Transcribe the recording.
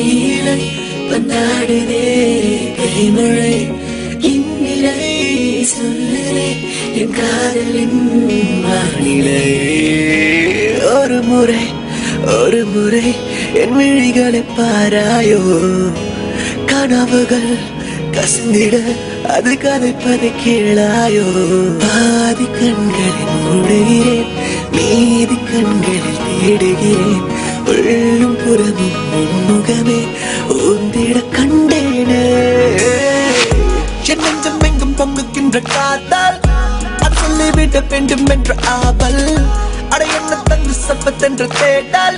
நீலை வந்தாடுதே கைமழை இந்நிலை சொல்லுதே என் காதலின் வானிலை ஒரு முறை ஒரு முறை என் விழிகளை பாராயோ கனவுகள் கசந்திட அது கதைப்பதை கேளாயோ பாதி கண்களில் மூடுகிறேன் மீதி கண்களில் தேடுகிறேன் உள்ளும் புறமும் உன்முகமே ஊந்திட கண்டேனே என் நெஞ்சம் எங்கும் பொங்குகின்ற காத்தால் அது சொல்லிவிட வேண்டும் என்ற ஆவல் அட என்ன தந்து சப்பத்தென்ற தேடல்